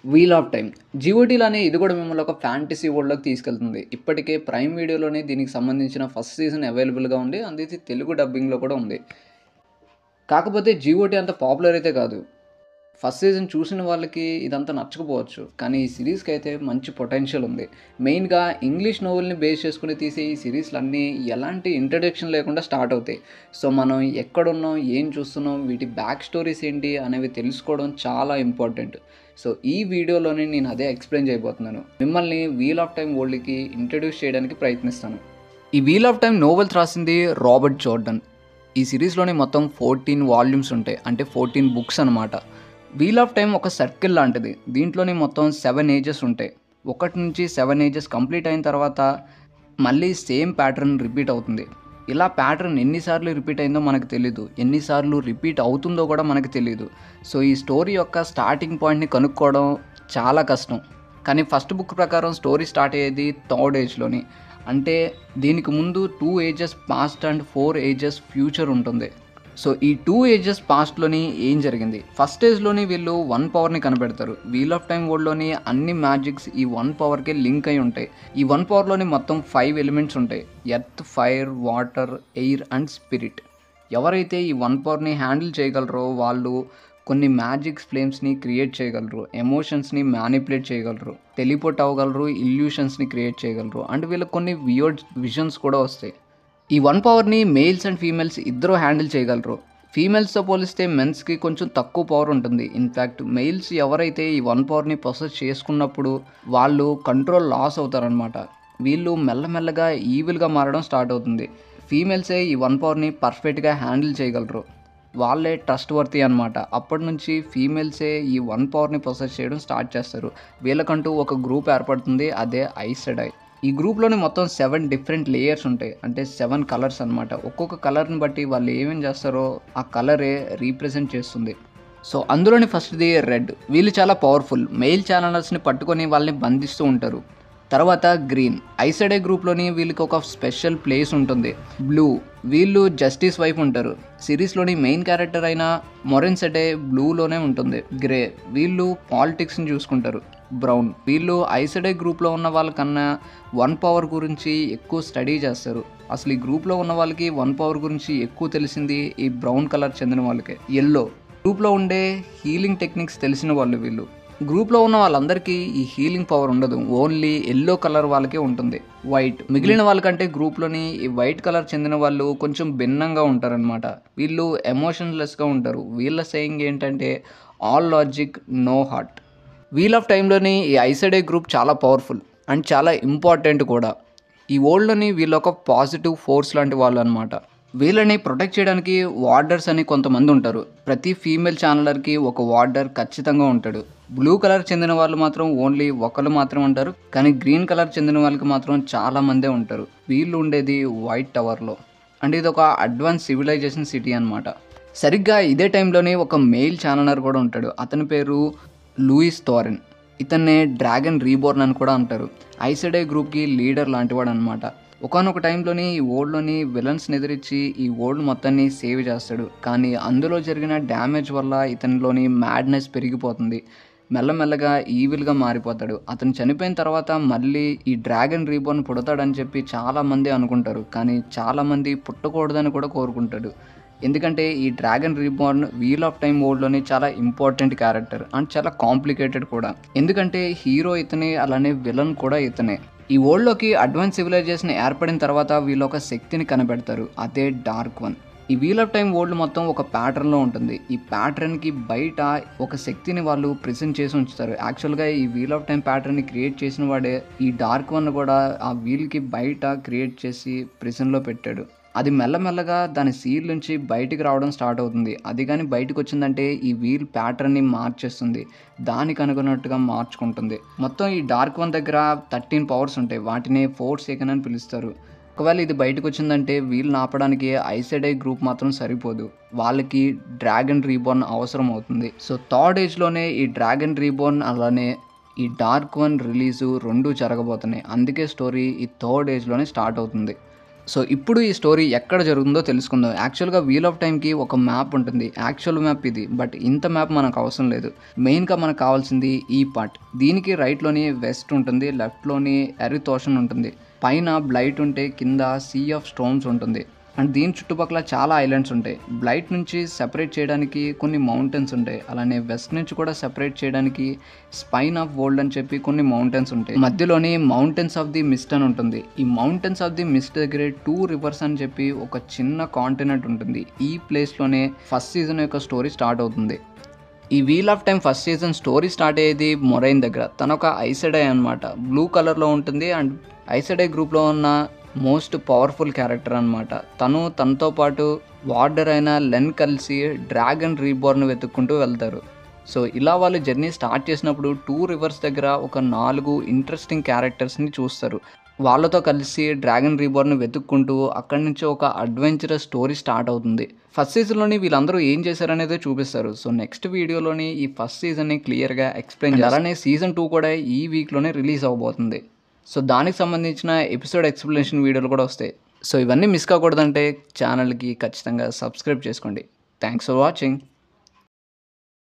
wheel of time జీఓటీలోనే ఇది కూడా మిమ్మల్ని ఒక ఫ్యాంటసీ వరల్డ్లోకి తీసుకెళ్తుంది ఇప్పటికే ప్రైమ్ వీడియోలోనే దీనికి సంబంధించిన ఫస్ట్ సీజన్ అవైలబుల్గా ఉంది అందుకే తెలుగు డబ్బింగ్లో కూడా ఉంది కాకపోతే జీఓటీ అంత పాపులర్ అయితే కాదు ఫస్ట్ సీజన్ చూసిన వాళ్ళకి ఇదంతా నచ్చకపోవచ్చు కానీ ఈ సిరీస్కి అయితే మంచి పొటెన్షియల్ ఉంది మెయిన్గా ఇంగ్లీష్ నోవెల్ని బేస్ చేసుకుని తీసే ఈ సిరీస్లు అన్నీ ఎలాంటి ఇంట్రడక్షన్ లేకుండా స్టార్ట్ అవుతాయి సో మనం ఎక్కడున్నాం ఏం చూస్తున్నాం వీటి బ్యాక్ స్టోరీస్ ఏంటి అనేవి తెలుసుకోవడం చాలా ఇంపార్టెంట్ సో ఈ వీడియోలోనే నేను అదే ఎక్స్ప్లెయిన్ చేయబోతున్నాను మిమ్మల్ని వీల్ ఆఫ్ టైం వరల్డ్కి ఇంట్రడ్యూస్ చేయడానికి ప్రయత్నిస్తాను ఈ వీల్ ఆఫ్ టైం నోవెల్స్ రాసింది రాబర్ట్ జోర్డన్ ఈ సిరీస్లోని మొత్తం ఫోర్టీన్ వాల్యూమ్స్ ఉంటాయి అంటే ఫోర్టీన్ బుక్స్ అనమాట వీల్ ఆఫ్ టైం ఒక సర్కిల్ లాంటిది దీంట్లోని మొత్తం సెవెన్ ఏజెస్ ఉంటాయి ఒకటి నుంచి సెవెన్ ఏజెస్ కంప్లీట్ అయిన తర్వాత మళ్ళీ సేమ్ ప్యాటర్న్ రిపీట్ అవుతుంది ఇలా ప్యాటర్న్ ఎన్నిసార్లు రిపీట్ అయిందో మనకు తెలీదు ఎన్నిసార్లు రిపీట్ అవుతుందో కూడా మనకు తెలియదు సో ఈ స్టోరీ యొక్క స్టార్టింగ్ పాయింట్ని కనుక్కోవడం చాలా కష్టం కానీ ఫస్ట్ బుక్ ప్రకారం స్టోరీ స్టార్ట్ అయ్యేది థర్డ్ ఏజ్లోని అంటే దీనికి ముందు two ages past and four ages future ఉంటుంది సో ఈ టూ ఏజెస్ పాస్ట్లోని ఏం జరిగింది ఫస్ట్ ఏజ్లోని వీళ్ళు వన్ పవర్ని కనిపెడతారు వీల్ ఆఫ్ టైం వరల్డ్లోని అన్ని మ్యాజిక్స్ ఈ వన్ పవర్కే లింక్ అయి ఉంటాయి ఈ వన్ పవర్లోని మొత్తం ఫైవ్ ఎలిమెంట్స్ ఉంటాయి earth fire water air and spirit ఎవరైతే ఈ వన్ పవర్ని హ్యాండిల్ చేయగలరో వాళ్ళు కొన్ని మ్యాజిక్స్ ఫ్లేమ్స్ని క్రియేట్ చేయగలరు ఎమోషన్స్ని మ్యానిపులేట్ చేయగలరు టెలిపోర్ట్ అవ్వగలరు ఇల్యూషన్స్ని క్రియేట్ చేయగలరు అండ్ వీళ్ళకి కొన్ని వియోడ్ విజన్స్ కూడా వస్తాయి ఈ వన్ పవర్ని మేల్స్ అండ్ ఫీమేల్స్ ఇద్దరు హ్యాండిల్ చేయగలరు ఫీమేల్స్తో పోలిస్తే మెన్స్కి కొంచెం తక్కువ పవర్ ఉంటుంది ఇన్ఫ్యాక్ట్ మెయిల్స్ ఎవరైతే ఈ వన్ పవర్ని ప్రొసెస్ చేసుకున్నప్పుడు వాళ్ళు కంట్రోల్ లాస్ అవుతారనమాట వీళ్ళు మెల్లమెల్లగా ఈవిల్గా మారడం స్టార్ట్ అవుతుంది ఫీమేల్సే ఈ వన్ పవర్ని పర్ఫెక్ట్గా హ్యాండిల్ చేయగలరు వాళ్ళే ట్రస్ట్ వర్తీ అనమాట అప్పటి నుంచి ఫీమేల్సే ఈ వన్ పవర్ని ప్రొసెస్ చేయడం స్టార్ట్ చేస్తారు వీళ్ళకంటూ ఒక గ్రూప్ ఏర్పడుతుంది అదే ఐసెడై ఈ గ్రూప్లోనే మొత్తం సెవెన్ డిఫరెంట్ లేయర్స్ ఉంటాయి అంటే సెవెన్ కలర్స్ అనమాట ఒక్కొక్క కలర్ని బట్టి వాళ్ళు ఏమేం చేస్తారో ఆ కలరే రీప్రజెంట్ చేస్తుంది సో అందులోని ఫస్ట్ది రెడ్ వీళ్ళు చాలా పవర్ఫుల్ మెయిల్ ఛానల్స్ని పట్టుకొని వాళ్ళని బంధిస్తూ ఉంటారు తర్వాత గ్రీన్ ఐసడే గ్రూప్లోని వీళ్ళకి ఒక స్పెషల్ ప్లేస్ ఉంటుంది బ్లూ వీళ్ళు జస్టిస్ వైఫ్ ఉంటారు సిరీస్లోని మెయిన్ క్యారెక్టర్ అయిన మొరెన్ సెడే బ్లూలోనే ఉంటుంది గ్రే వీళ్ళు పాలిటిక్స్ని చూసుకుంటారు బ్రౌన్ వీళ్ళు ఐసడే గ్రూప్లో ఉన్న వాళ్ళకన్నా వన్ పవర్ గురించి ఎక్కువ స్టడీ చేస్తారు అసలు ఈ గ్రూప్లో ఉన్న వాళ్ళకి వన్ పవర్ గురించి ఎక్కువ తెలిసింది ఈ బ్రౌన్ కలర్ చెందిన వాళ్ళకే ఎల్లో గ్రూప్లో ఉండే హీలింగ్ టెక్నిక్స్ తెలిసిన వాళ్ళు వీళ్ళు గ్రూప్లో ఉన్న వాళ్ళందరికీ ఈ హీలింగ్ పవర్ ఉండదు ఓన్లీ ఎల్లో కలర్ వాళ్ళకే ఉంటుంది వైట్ మిగిలిన వాళ్ళకంటే గ్రూప్లోని ఈ వైట్ కలర్ చెందిన వాళ్ళు కొంచెం భిన్నంగా ఉంటారనమాట వీళ్ళు ఎమోషన్లెస్గా ఉంటారు వీళ్ళ సేయింగ్ ఏంటంటే all logic no heart wheel of టైంలోని ఈ ఐసడే గ్రూప్ చాలా పవర్ఫుల్ అండ్ చాలా ఇంపార్టెంట్ కూడా ఈ వరల్డ్లోని వీళ్ళు ఒక పాజిటివ్ ఫోర్స్ లాంటి వాళ్ళు అనమాట వీళ్ళని ప్రొటెక్ట్ చేయడానికి వార్డర్స్ అని కొంతమంది ఉంటారు ప్రతి ఫీమేల్ ఛానలర్కి ఒక వార్డర్ ఖచ్చితంగా ఉంటాడు బ్లూ కలర్ చెందిన వాళ్ళు మాత్రం ఓన్లీ ఒకరు మాత్రం ఉంటారు కానీ గ్రీన్ కలర్ చెందిన వాళ్ళకి మాత్రం చాలా మందే ఉంటారు వీళ్ళు ఉండేది వైట్ టవర్లో అండ్ ఇది ఒక అడ్వాన్స్ సివిలైజేషన్ సిటీ అనమాట సరిగ్గా ఇదే టైంలోనే ఒక మెయిల్ ఛానలర్ కూడా ఉంటాడు అతని పేరు లూయిస్ థోరెన్ ఇతన్నే డ్రాగన్ రీబోర్న్ అని కూడా అంటారు ఐసెడే గ్రూప్కి లీడర్ లాంటివాడు అనమాట ఒకనొక టైంలోని ఈ ఓల్డ్లోని విలన్స్ని ఎదిరించి ఈ ఓల్డ్ మొత్తాన్ని సేవ్ చేస్తాడు కానీ అందులో జరిగిన డ్యామేజ్ వల్ల ఇతనిలోని మ్యాడ్నెస్ పెరిగిపోతుంది మెల్లమెల్లగా ఈవిల్గా మారిపోతాడు అతను చనిపోయిన తర్వాత మళ్ళీ ఈ డ్రాగన్ రీబోర్న్ పుడతాడని చెప్పి చాలామంది అనుకుంటారు కానీ చాలామంది పుట్టకూడదని కూడా కోరుకుంటాడు ఎందుకంటే ఈ dragon reborn wheel of time వరల్డ్లోని చాలా ఇంపార్టెంట్ క్యారెక్టర్ అండ్ చాలా కాంప్లికేటెడ్ కూడా ఎందుకంటే హీరో ఇతనే అలానే విలన్ కూడా ఇతనే ఈ వరల్డ్లోకి అడ్వాన్స్ సివిలైజేషన్ ఏర్పడిన తర్వాత వీళ్ళు ఒక శక్తిని కనిపెడతారు అదే డార్క్ వన్ ఈ వీల్ ఆఫ్ టైం వరల్డ్ మొత్తం ఒక ప్యాటర్న్లో ఉంటుంది ఈ ప్యాటర్న్కి బయట ఒక శక్తిని వాళ్ళు ప్రెజెంట్ చేసి ఉంచుతారు యాక్చువల్గా ఈ వీల్ ఆఫ్ టైం ప్యాటర్న్ని క్రియేట్ చేసిన వాడే ఈ డార్క్ వన్ కూడా ఆ వీల్కి బయట క్రియేట్ చేసి ప్రిజన్లో పెట్టాడు అది మెల్లమెల్లగా దాని సీల్ నుంచి బయటికి రావడం స్టార్ట్ అవుతుంది అది కానీ బయటకు వచ్చిందంటే ఈ వీల్ ప్యాటర్న్ని మార్చేస్తుంది దానికి అనుకున్నట్టుగా మార్చుకుంటుంది మొత్తం ఈ డార్క్ వన్ దగ్గర థర్టీన్ పవర్స్ ఉంటాయి వాటిని ఫోర్ సెకండ్ అని పిలుస్తారు ఒకవేళ ఇది బయటకు వచ్చిందంటే వీళ్ళని ఆపడానికి ఐసెడై గ్రూప్ మాత్రం సరిపోదు వాళ్ళకి డ్రాగన్ రీబోర్న్ అవసరం అవుతుంది సో థర్డ్ ఏజ్లోనే ఈ డ్రాగన్ రీబోర్న్ అలానే ఈ డార్క్ వన్ రిలీజు రెండు జరగబోతున్నాయి అందుకే స్టోరీ ఈ థర్డ్ ఏజ్లోనే స్టార్ట్ అవుతుంది సో ఇప్పుడు ఈ స్టోరీ ఎక్కడ జరుగుతుందో తెలుసుకుందాం యాక్చువల్గా వీల్ ఆఫ్ టైంకి ఒక మ్యాప్ ఉంటుంది యాక్చువల్ మ్యాప్ ఇది బట్ ఇంత మ్యాప్ మనకు అవసరం లేదు మెయిన్గా మనకు కావాల్సింది ఈ పార్ట్ దీనికి రైట్లోని వెస్ట్ ఉంటుంది లెఫ్ట్లోని ఎరిత్ ఓషన్ ఉంటుంది పైన బ్లైట్ ఉంటే కింద సీ ఆఫ్ స్టోమ్స్ ఉంటుంది అండ్ దీని చుట్టుపక్కల చాలా ఐలాండ్స్ ఉంటాయి బ్లైట్ నుంచి సెపరేట్ చేయడానికి కొన్ని మౌంటైన్స్ ఉంటాయి అలానే వెస్ట్ నుంచి కూడా సెపరేట్ చేయడానికి స్పైన్ ఆఫ్ వరల్డ్ అని చెప్పి కొన్ని మౌంటైన్స్ ఉంటాయి మధ్యలోని మౌంటైన్స్ ఆఫ్ ది మిస్ట్ అని ఉంటుంది ఈ మౌంటైన్స్ ఆఫ్ ది మిస్ట్ దగ్గరే టూ రివర్స్ అని చెప్పి ఒక చిన్న కాంటినెంట్ ఉంటుంది ఈ ప్లేస్లోనే ఫస్ట్ సీజన్ యొక్క స్టోరీ స్టార్ట్ అవుతుంది ఈ wheel of time first season story start అయ్యేది మొరైన్ దగ్గర తను ఒక ఐసెడే అనమాట బ్లూ కలర్లో ఉంటుంది అండ్ ఐసెడే గ్రూప్లో ఉన్న మోస్ట్ పవర్ఫుల్ క్యారెక్టర్ అనమాట తను తనతో పాటు వార్డర్ అయిన లెన్ కలిసి డ్రాగన్ రీబోర్న్ వెతుక్కుంటూ వెళ్తారు సో ఇలా వాళ్ళు జర్నీ స్టార్ట్ చేసినప్పుడు టూ రివర్స్ దగ్గర ఒక నాలుగు ఇంట్రెస్టింగ్ క్యారెక్టర్స్ని చూస్తారు వాళ్ళతో కలిసి డ్రాగన్ రీబోర్న్ వెతుక్కుంటూ అక్కడి నుంచి ఒక అడ్వెంచరస్ స్టోరీ స్టార్ట్ అవుతుంది ఫస్ట్ సీజన్లోని వీళ్ళందరూ ఏం చేశారనేది చూపిస్తారు సో నెక్స్ట్ వీడియోలోని ఈ ఫస్ట్ సీజన్ని క్లియర్గా ఎక్స్ప్లెయిన్ చేయాలి అలానే సీజన్ టూ కూడా ఈ వీక్లోనే రిలీజ్ అవబోతుంది సో దానికి సంబంధించిన ఎపిసోడ్ ఎక్స్ప్లెనేషన్ వీడియోలు కూడా వస్తాయి సో ఇవన్నీ మిస్ కాకూడదంటే ఛానల్కి ఖచ్చితంగా సబ్స్క్రైబ్ చేసుకోండి థ్యాంక్స్ ఫర్ వాచింగ్